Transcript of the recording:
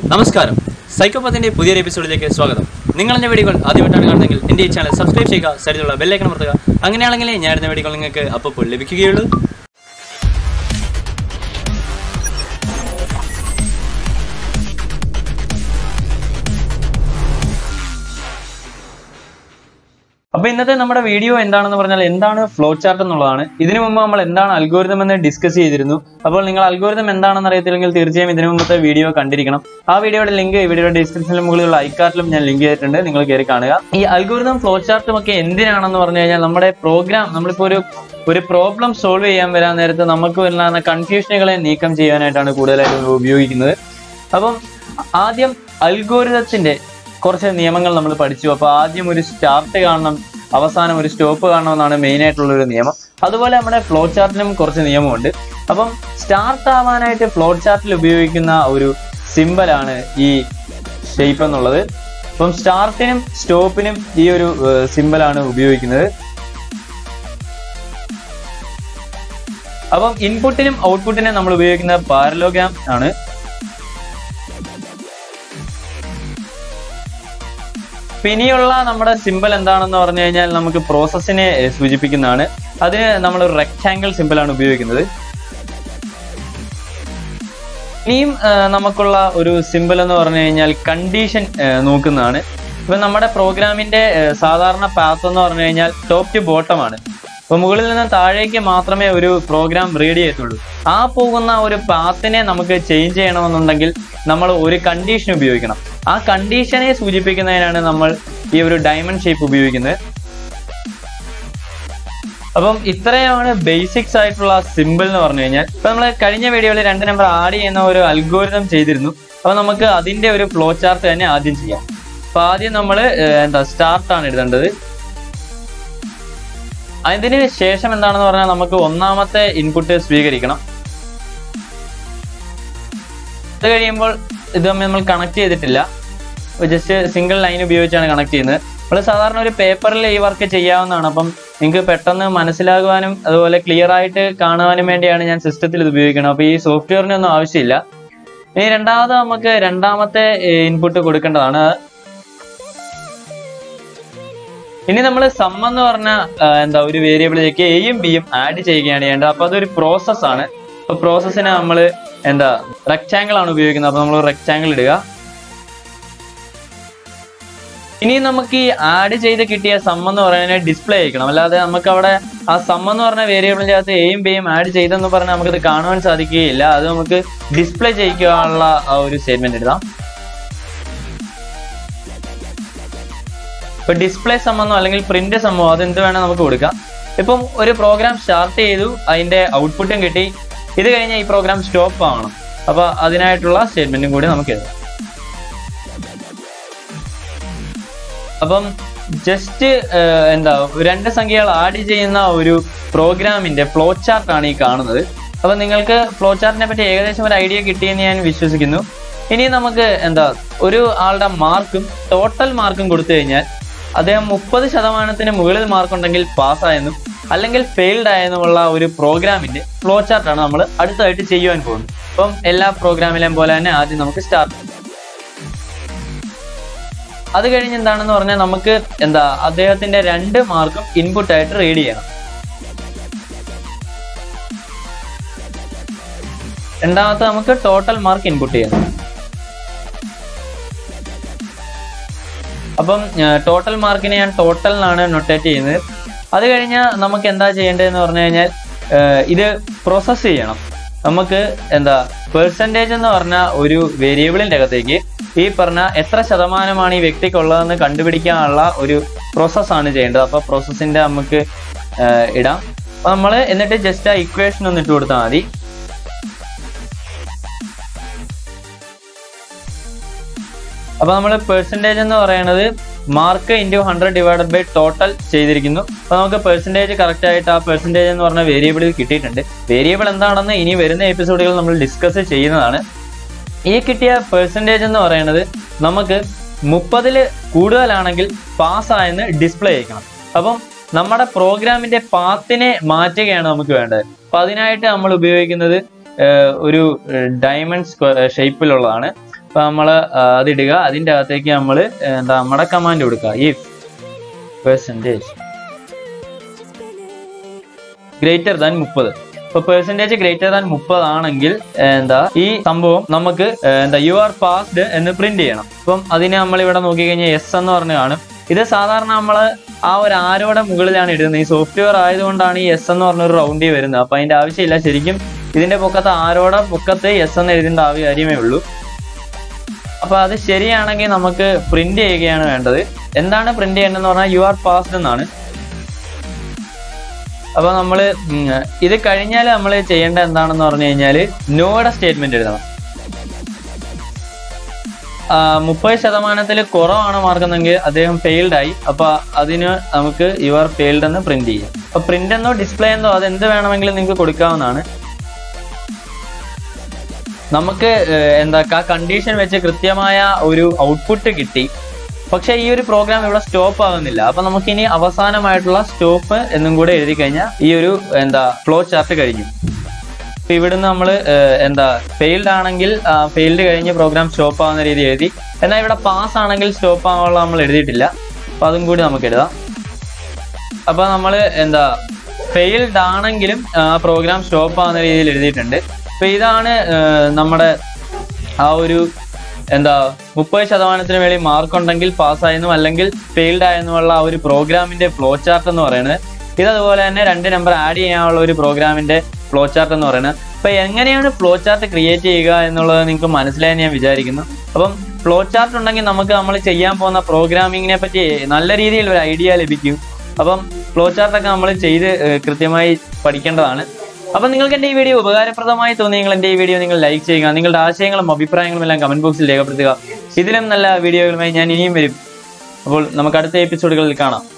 നമസ്കാരം സൈക്കോപാത്തിന്റെ പുതിയൊരു എപ്പിസോഡിലേക്ക് സ്വാഗതം നിങ്ങൾ എൻ്റെ വീഡിയോകൾ ആദ്യമായിട്ടാണ് കാണുന്നതെങ്കിൽ എൻ്റെ ഈ ചാനൽ സബ്സ്ക്രൈബ് ചെയ്യുക സൈഡിലുള്ള ബെല്ലൈക്കൺ അമർത്തുക അങ്ങനെയാണെങ്കിൽ ഞാൻ ഇടുന്ന വീഡിയോകൾ നിങ്ങൾക്ക് അപ്പോൾ ലഭിക്കുകയുള്ളൂ അപ്പൊ ഇന്നത്തെ നമ്മുടെ വീഡിയോ എന്താണെന്ന് പറഞ്ഞാൽ എന്താണ് ഫ്ലോ ചാർട്ട് എന്നുള്ളതാണ് ഇതിനു മുമ്പ് നമ്മൾ എന്താണ് അൽഗോരിതം എന്ന് ഡിസ്കസ് ചെയ്തിരുന്നു അപ്പോൾ നിങ്ങൾ അൽഗോരിതം എന്താണെന്ന് അറിയത്തില്ലെങ്കിൽ തീർച്ചയായും ഇതിനു മുമ്പത്തെ വീഡിയോ കണ്ടിരിക്കണം ആ വീഡിയോയുടെ ലിങ്ക് ഈ വീഡിയോയുടെ ഡിസ്ക്രിപ്ഷനിൽ മുകളിലുള്ള ഐക്കാർട്ടിലും ഞാൻ ലിങ്ക് ചെയ്തിട്ടുണ്ട് നിങ്ങൾ കയറി കാണുക ഈ അൽഗോരിതം ഫ്ലോ ചാർട്ടും ഒക്കെ എന്തിനാണെന്ന് പറഞ്ഞു കഴിഞ്ഞാൽ നമ്മുടെ പ്രോഗ്രാം നമ്മളിപ്പോൾ ഒരു ഒരു പ്രോബ്ലം സോൾവ് ചെയ്യാൻ വരാൻ നേരത്ത് നമുക്ക് വരുന്ന കൺഫ്യൂഷനുകളെ നീക്കം ചെയ്യാനായിട്ടാണ് കൂടുതലായിട്ട് ഉപയോഗിക്കുന്നത് അപ്പം ആദ്യം അൽഗോരിതത്തിന്റെ കുറച്ച് നിയമങ്ങൾ നമ്മൾ പഠിച്ചു അപ്പൊ ആദ്യം ഒരു സ്റ്റാർട്ട് കാണണം അവസാനം ഒരു സ്റ്റോപ്പ് കാണണം എന്നാണ് മെയിൻ ആയിട്ടുള്ള ഒരു നിയമം അതുപോലെ നമ്മുടെ ഫ്ലോ ചാർട്ടിനും കുറച്ച് നിയമമുണ്ട് അപ്പം സ്റ്റാർട്ട് ആവാനായിട്ട് ഫ്ലോ ചാർട്ടിൽ ഉപയോഗിക്കുന്ന ഒരു സിമ്പലാണ് ഈ ഷേപ്പ് എന്നുള്ളത് അപ്പം സ്റ്റാർട്ടിനും സ്റ്റോപ്പിനും ഈ ഒരു സിമ്പലാണ് ഉപയോഗിക്കുന്നത് അപ്പം ഇൻപുട്ടിനും ഔട്ട്പുട്ടിനും നമ്മൾ ഉപയോഗിക്കുന്ന പാരലോഗ്രാം ആണ് പിന്നെയുള്ള നമ്മുടെ സിമ്പിൾ എന്താണെന്ന് പറഞ്ഞു കഴിഞ്ഞാൽ നമുക്ക് പ്രോസസ്സിനെ ഏർ, സൂചിപ്പിക്കുന്നതാണ് അതിന് നമ്മൾ ഒരു റെക്ടാങ്കിൾ സിമ്പിൾ ആണ് ഉപയോഗിക്കുന്നത് ഇനിയും ഏർ, നമുക്കുള്ള ഒരു സിമ്പിൾ എന്ന് പറഞ്ഞു കഴിഞ്ഞാൽ കണ്ടീഷൻ നോക്കുന്നതാണ് ഇപ്പൊ നമ്മുടെ പ്രോഗ്രാമിന്റെ ഏർ, സാധാരണ പാത്ത് എന്ന് പറഞ്ഞു കഴിഞ്ഞാൽ ടോപ്പ് ടു ബോട്ടം ആണ് അപ്പൊ മുകളിൽ നിന്ന് താഴേക്ക് മാത്രമേ ഒരു പ്രോഗ്രാം റീഡ് ചെയ്യത്തുള്ളൂ ആ പോകുന്ന ഒരു പാത്തിനെ നമുക്ക് ചേഞ്ച് ചെയ്യണമെന്നുണ്ടെങ്കിൽ നമ്മൾ ഒരു കണ്ടീഷൻ ഉപയോഗിക്കണം ആ കണ്ടീഷനെ സൂചിപ്പിക്കുന്നതിനാണ് നമ്മൾ ഈ ഒരു ഡയമണ്ട് ഷേപ്പ് ഉപയോഗിക്കുന്നത് അപ്പം ഇത്രയാണ് ബേസിക്സ് ആയിട്ടുള്ള സിമ്പിൾ എന്ന് പറഞ്ഞു കഴിഞ്ഞാൽ ഇപ്പൊ നമ്മൾ കഴിഞ്ഞ വീഡിയോയിൽ രണ്ട് നമ്പർ ആഡ് ചെയ്യുന്ന ഒരു അൽഗോരിതം ചെയ്തിരുന്നു അപ്പൊ നമുക്ക് അതിന്റെ ഒരു ഫ്ലോ ചാർട്ട് തന്നെ ആദ്യം ചെയ്യാം അപ്പൊ ആദ്യം നമ്മൾ എന്താ സ്റ്റാർട്ട് ആണ് എഴുതേണ്ടത് അതിന് ശേഷം എന്താണെന്ന് പറഞ്ഞാൽ നമുക്ക് ഒന്നാമത്തെ ഇൻപുട്ട് സ്വീകരിക്കണം ഇത് കഴിയുമ്പോൾ ഇത് തമ്മിൽ നമ്മൾ കണക്ട് ചെയ്തിട്ടില്ല ജസ്റ്റ് സിംഗിൾ ലൈൻ ഉപയോഗിച്ചാണ് കണക്ട് ചെയ്യുന്നത് നമ്മൾ സാധാരണ ഒരു പേപ്പറിൽ ഈ വർക്ക് ചെയ്യാവുന്നതാണ് അപ്പം നിങ്ങൾക്ക് പെട്ടെന്ന് മനസ്സിലാകുവാനും അതുപോലെ ക്ലിയർ ആയിട്ട് കാണുവാനും വേണ്ടിയാണ് ഞാൻ സിസ്റ്റത്തിൽ ഇത് ഉപയോഗിക്കുന്നത് അപ്പോൾ ഈ സോഫ്റ്റ്വെയറിന് ഒന്നും ആവശ്യമില്ല ഇനി രണ്ടാമത് നമുക്ക് രണ്ടാമത്തെ ഇൻപുട്ട് കൊടുക്കേണ്ടതാണ് ഇനി നമ്മൾ സം എന്ന് പറഞ്ഞ ആ, എന്താ ഒരു വേരിയബിളിലേക്ക് എയും ബിയും ആഡ് ചെയ്യുകയാണ് ചെയ്യേണ്ടത് അപ്പൊ അതൊരു പ്രോസസ് ആണ് അപ്പൊ പ്രോസസ്സിന് നമ്മൾ എന്താ റെക്ടാങ്കിൾ ആണ് ഉപയോഗിക്കുന്നത് അപ്പൊ നമ്മൾ റെക്ടാങ്കിൾ ഇടുക ഇനി നമുക്ക് ഈ ആഡ് ചെയ്ത് കിട്ടിയ സം എന്ന് പറയുന്നത് ഡിസ്പ്ലേ അയക്കണം അല്ലാതെ നമുക്ക് അവിടെ ആ സം എന്ന് പറഞ്ഞ വേരിയബിളിന്റെ അകത്ത് എയും ബിയും ആഡ് ചെയ്തെന്ന് പറഞ്ഞാൽ നമുക്കത് കാണുവാൻ സാധിക്കുകയില്ല അത് നമുക്ക് ഡിസ്പ്ലേ ചെയ്യിക്കാനുള്ള ആ ഒരു സ്റ്റേറ്റ്മെന്റ് എഴുതാം ഇപ്പൊ ഡിസ്പ്ലേ സമ്മന്നോ അല്ലെങ്കിൽ പ്രിന്റ് സമ്മോ അത് എന്ത് വേണം നമുക്ക് കൊടുക്കാം ഇപ്പം ഒരു പ്രോഗ്രാം സ്റ്റാർട്ട് ചെയ്തു അതിന്റെ ഔട്ട്പുട്ടും കിട്ടി ഇത് കഴിഞ്ഞാൽ ഈ പ്രോഗ്രാം സ്റ്റോപ്പ് ആവണം അപ്പൊ അതിനായിട്ടുള്ള സ്റ്റേറ്റ്മെന്റും കൂടി നമുക്ക് എഴുതാം അപ്പം ജസ്റ്റ് എന്താ രണ്ട് സംഖ്യകൾ ആഡ് ചെയ്യുന്ന ഒരു പ്രോഗ്രാമിന്റെ ഫ്ലോ ചാർട്ട് ആണ് ഈ കാണുന്നത് അപ്പൊ നിങ്ങൾക്ക് ഫ്ലോ ചാർട്ടിനെ പറ്റി ഏകദേശം ഒരു ഐഡിയ കിട്ടിയെന്ന് ഞാൻ വിശ്വസിക്കുന്നു ഇനി നമുക്ക് എന്താ ഒരു ആളുടെ മാർക്കും ടോട്ടൽ മാർക്കും കൊടുത്തു കഴിഞ്ഞാൽ അദ്ദേഹം മുപ്പത് ശതമാനത്തിന് മുകളിൽ മാർക്ക് ഉണ്ടെങ്കിൽ പാസ്സായെന്നും അല്ലെങ്കിൽ ഫെയിൽഡ് ആയെന്നുമുള്ള ഒരു പ്രോഗ്രാമിന്റെ ഫ്ലോ ചാർട്ടാണ് നമ്മൾ അടുത്തായിട്ട് ചെയ്യുവാൻ പോകുന്നത് അപ്പം എല്ലാ പ്രോഗ്രാമിലെയും പോലെ തന്നെ ആദ്യം നമുക്ക് സ്റ്റാർട്ട് അത് കഴിഞ്ഞ് എന്താണെന്ന് പറഞ്ഞാൽ നമുക്ക് എന്താ അദ്ദേഹത്തിന്റെ രണ്ട് മാർക്കും ഇൻപുട്ട് ആയിട്ട് റീഡ് ചെയ്യണം രണ്ടാമത്തെ നമുക്ക് ടോട്ടൽ മാർക്ക് ഇൻപുട്ട് ചെയ്യണം അപ്പം ടോട്ടൽ മാർക്കിനെ ഞാൻ ടോട്ടൽ എന്നാണ് നൊട്ടേറ്റ് ചെയ്യുന്നത് അത് കഴിഞ്ഞാൽ നമുക്ക് എന്താ ചെയ്യേണ്ടതെന്ന് പറഞ്ഞു കഴിഞ്ഞാൽ ഏർ ഇത് പ്രോസസ്സ് ചെയ്യണം നമുക്ക് എന്താ പെർസെൻറ്റേജ് എന്ന് പറഞ്ഞ ഒരു വേരിയബിളിൻ്റെ അകത്തേക്ക് ഈ പറഞ്ഞ എത്ര ശതമാനമാണ് ഈ വ്യക്തിക്കുള്ളതെന്ന് കണ്ടുപിടിക്കാനുള്ള ഒരു പ്രോസസ്സാണ് ചെയ്യേണ്ടത് അപ്പോൾ പ്രോസസ്സിൻ്റെ നമുക്ക് ഏർ ഇടാം അപ്പോൾ നമ്മൾ എന്നിട്ട് ജസ്റ്റ് ആ ഇക്വേഷൻ ഒന്ന് ഇട്ട് കൊടുത്താൽ മതി അപ്പൊ നമ്മൾ പെർസെൻറ്റേജ് എന്ന് പറയുന്നത് mark into hundred divided by total ചെയ്തിരിക്കുന്നു അപ്പൊ നമുക്ക് പെർസെൻറ്റേജ് കറക്റ്റ് ആയിട്ട് ആ പെർസെൻറ്റേജ് എന്ന് പറഞ്ഞ വേരിയബിൾ കിട്ടിയിട്ടുണ്ട് വേരിയബിൾ എന്താണെന്ന് ഇനി വരുന്ന എപ്പിസോഡുകൾ നമ്മൾ ഡിസ്കസ് ചെയ്യുന്നതാണ് ഈ കിട്ടിയ പെർസെൻറ്റേജ് എന്ന് പറയുന്നത് നമുക്ക് മുപ്പതിൽ കൂടുതലാണെങ്കിൽ പാസ്സായെന്ന് ഡിസ്പ്ലേ ചെയ്യിക്കണം അപ്പം നമ്മുടെ പ്രോഗ്രാമിന്റെ പാത്തിനെ മാറ്റുകയാണ് നമുക്ക് വേണ്ടത് അപ്പൊ അതിനായിട്ട് നമ്മൾ ഉപയോഗിക്കുന്നത് ഏർ, ഒരു ഡയമണ്ട് ഷേപ്പിലുള്ളതാണ് അപ്പൊ നമ്മൾ അതിടുക അതിൻ്റെ അകത്തേക്ക് നമ്മൾ എന്താ നമ്മുടെ കമാൻഡ് കൊടുക്കുക ഇഫ് പെർസെൻറ്റേജ് ഗ്രേറ്റർ ദാൻ മുപ്പത് ഇപ്പൊ പെർസെൻറ്റേജ് ഗ്രേറ്റർ ദാൻ മുപ്പതാണെങ്കിൽ എന്താ ഈ സംഭവം നമുക്ക് ഏർ, എന്താ യു ആർ പാസ്ഡ് എന്ന് പ്രിന്റ് ചെയ്യണം അപ്പം അതിന് നമ്മൾ ഇവിടെ നോക്കിക്കഴിഞ്ഞാൽ എസ് എന്ന് പറഞ്ഞ് കാണും ഇത് സാധാരണ നമ്മൾ ആ ഒരു ആരോടെ മുകളിലാണ് ഇടുന്നത് ഈ സോഫ്റ്റ്വെയർ ആയതുകൊണ്ടാണ് ഈ എസ് എന്ന് പറഞ്ഞൊരു റൗണ്ടിൽ വരുന്നത് അപ്പൊ അതിന്റെ ആവശ്യമില്ല ശരിക്കും ഇതിന്റെ പൊക്കത്ത് ആരോടെ പൊക്കത്ത് എസ് എന്ന് എഴുതേണ്ട ആ കാര്യമേ ഉള്ളൂ അപ്പൊ അത് ശരിയാണെങ്കിൽ നമുക്ക് പ്രിന്റ് ചെയ്യുകയാണ് വേണ്ടത് എന്താണ് പ്രിന്റ് ചെയ്യേണ്ടതെന്ന് പറഞ്ഞാൽ യു ആർ പാസ്ഡ് എന്നാണ് അപ്പൊ നമ്മൾ ഇത് കഴിഞ്ഞാൽ നമ്മൾ ചെയ്യേണ്ട എന്താണെന്ന് പറഞ്ഞു കഴിഞ്ഞാൽ നോയുടെ സ്റ്റേറ്റ്മെന്റ് എഴുതണം മുപ്പത് ശതമാനത്തിൽ കുറവാണ് മാർക്കെന്നെങ്കിൽ അദ്ദേഹം ഫെയിൽഡ് ആയി അപ്പൊ അതിന് നമുക്ക് യു ആർ ഫെയിൽഡ് എന്ന് പ്രിന്റ് ചെയ്യാം അപ്പൊ പ്രിന്റ് എന്നോ ഡിസ്പ്ലേ എന്നോ അത് എന്ത് വേണമെങ്കിലും നിങ്ങൾക്ക് കൊടുക്കാവുന്നതാണ് നമുക്ക് ഏർ, എന്താ ആ കണ്ടീഷൻ വെച്ച് കൃത്യമായ ഒരു ഔട്ട്പുട്ട് കിട്ടി പക്ഷെ ഈ ഒരു പ്രോഗ്രാം ഇവിടെ സ്റ്റോപ്പ് ആകുന്നില്ല അപ്പൊ നമുക്ക് ഇനി അവസാനമായിട്ടുള്ള സ്റ്റോപ്പ് എന്നും കൂടെ എഴുതി കഴിഞ്ഞാൽ ഈ ഒരു എന്താ ഫ്ലോ ചാർട്ട് കഴിഞ്ഞു അപ്പൊ ഇവിടുന്ന് നമ്മൾ എന്താ ഫെയിൽഡ് ആണെങ്കിൽ ഫെയിൽഡ് കഴിഞ്ഞ് പ്രോഗ്രാം സ്റ്റോപ്പ് ആവുന്ന രീതി എഴുതി എന്നാൽ ഇവിടെ പാസ് ആണെങ്കിൽ സ്റ്റോപ്പ് ആവാനുള്ള നമ്മൾ എഴുതിയിട്ടില്ല അപ്പൊ അതും കൂടി നമുക്ക് എഴുതാം അപ്പൊ നമ്മൾ എന്താ ഫെയിൽഡ് ആണെങ്കിലും പ്രോഗ്രാം സ്റ്റോപ്പ് ആവുന്ന രീതിയിൽ എഴുതിയിട്ടുണ്ട് അപ്പൊ ഇതാണ് ഏർ, നമ്മുടെ ആ ഒരു എന്താ മുപ്പത് ശതമാനത്തിന് വേണ്ടി മാർക്ക് ഉണ്ടെങ്കിൽ പാസ്സായെന്നും അല്ലെങ്കിൽ ഫെയിൽഡ് ആയെന്നുമുള്ള ആ ഒരു പ്രോഗ്രാമിന്റെ ഫ്ലോ ചാർട്ട് എന്ന് പറയുന്നത് ഇത് അതുപോലെ തന്നെ രണ്ട് നമ്പർ ആഡ് ചെയ്യാനുള്ള ഒരു പ്രോഗ്രാമിന്റെ ഫ്ലോ ചാർട്ട് എന്ന് പറയുന്നത് അപ്പൊ എങ്ങനെയാണ് ഫ്ലോ ചാർട്ട് ക്രിയേറ്റ് ചെയ്യുക എന്നുള്ളത് നിങ്ങൾക്ക് മനസ്സിലായെന്ന് ഞാൻ വിചാരിക്കുന്നു അപ്പം ഫ്ലോ ചാർട്ട് ഉണ്ടെങ്കിൽ നമുക്ക് നമ്മൾ ചെയ്യാൻ പോകുന്ന പ്രോഗ്രാമിങ്ങിനെ പറ്റി നല്ല രീതിയിൽ ഒരു ഐഡിയ ലഭിക്കും അപ്പം ഫ്ലോ ചാർട്ടൊക്കെ നമ്മൾ ചെയ്ത് ഏർ, കൃത്യമായി പഠിക്കേണ്ടതാണ് അപ്പം നിങ്ങൾക്ക് എൻ്റെ ഈ വീഡിയോ ഉപകാരപ്രദമായി തോന്നി നിങ്ങൾ എൻ്റെ ഈ വീഡിയോ നിങ്ങൾ ലൈക്ക് ചെയ്യുക നിങ്ങളുടെ ആശയങ്ങളും അഭിപ്രായങ്ങളും എല്ലാം കമന്റ് ബോക്സിൽ രേഖപ്പെടുത്തുക ഇതിലും നല്ല വീഡിയോകളുമായി ഞാൻ ഇനിയും വരും അപ്പോൾ നമുക്ക് അടുത്ത എപ്പിസോഡുകളിൽ കാണാം